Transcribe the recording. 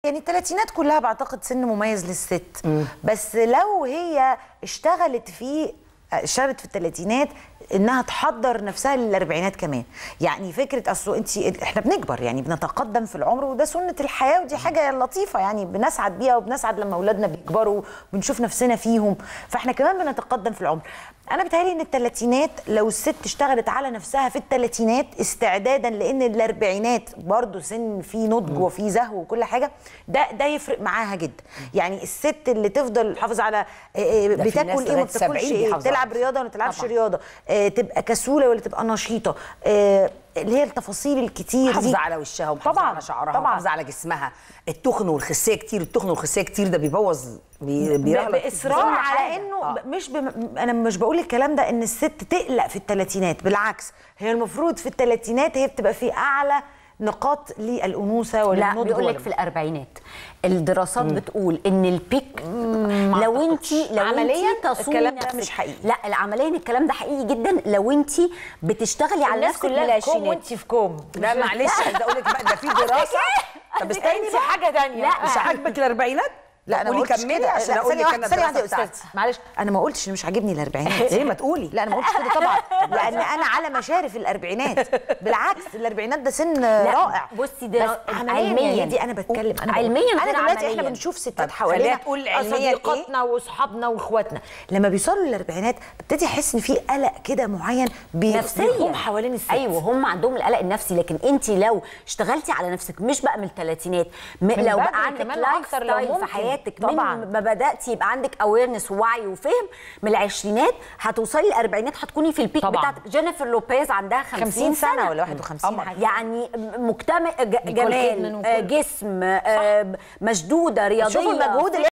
يعني الثلاثينات كلها بعتقد سن مميز للست بس لو هي اشتغلت فيه اشتغلت في الثلاثينات انها تحضر نفسها للاربعينات كمان يعني فكره اصل انت احنا بنكبر يعني بنتقدم في العمر وده سنه الحياه ودي حاجه لطيفه يعني بنسعد بيها وبنسعد لما اولادنا بيكبروا وبنشوف نفسنا فيهم فاحنا كمان بنتقدم في العمر انا بتهيألي ان الثلاثينات لو الست اشتغلت على نفسها في الثلاثينات استعدادا لان الاربعينات برضو سن فيه نضج وفيه زهو وكل حاجه ده ده يفرق معاها جدا يعني الست اللي تفضل تحافظ على آه، آه، ده في ناس بتاكل ايه لغاية وما بتاكلش 70 ايه بيحافظوا تلعب على رياضه ولا ما تلعبش طبعاً. رياضه آه، تبقى كسوله ولا تبقى نشيطه آه، اللي هي التفاصيل الكتير دي محافظه على وشها ومحافظه طبعاً، على شعرها طبعاً. ومحافظه على جسمها التخن والخسيه كتير التخن والخسيه كتير ده بيبوظ بي- ب- بيرهلك باصرار كل على حاجة. انه آه. ب- مش بم... انا مش بقول الكلام ده ان الست تقلق في الثلاثينات بالعكس هي المفروض في الثلاثينات هي بتبقى في اعلى نقاط للانوثه لا وللنضج بيقول لك وال- في الاربعينات الدراسات بتقول ان البيك لو انت لو عملياً انت تصومي الكلام ده نفسك مش حقيقي. لا العمليا الكلام ده حقيقي جدا لو انت بتشتغلي على الناس نفسك من كلها في كوم العشرينات وانت في كوم لا معلش عايزه اقول لك بقى ده في دراسه طب استني انت بقى حاجه تانية لا، مش عاجبك الاربعينات لا انا ما قولي قلتش كملي كده عشان لا، اقول ثانيه لك واحده انا ثانيه واحده يا الدراسة استاذ بتاعتي. معلش انا ما قلتش ان مش عاجبني الاربعينات ايه ما تقولي لا انا ما قلتش كده طبعا لان انا على مشارف الاربعينات بالعكس الاربعينات ده سن رائع بصي ده بس عمليا علمياً. يا دي انا بتكلم انا بقول- علمياً انا غير دلوقتي احنا عملياً. بنشوف ستات طب حوالينا خليها تقول علمياً إيه؟ صديقاتنا واصحابنا واخواتنا لما بيوصلوا للاربعينات ببتدي احس ان في قلق كده معين بي- نفسيا بيقوم حوالين الست ايوه هم عندهم القلق النفسي لكن انت لو اشتغلتي على نفسك مش بقى من الثلاثينات م- لو بدري بقى عندك كمان لايف وأكتر لو ستايل في ممكن. حياتك طبعاً. من ما بداتي يبقى عندك اويرنس ووعي وفهم من العشرينات هتوصلي الاربعينات هتكوني في البيك طبعاً. بتاعتك جينيفر لوبيز عندها 50, 50 سنه ولا 51 طبعاً. حاجه يعني م- مجتمع ج- نيكول كيدمان جمال وكل- آه، جسم آه، مشدوده رياضيه شوفوا المجهود اللي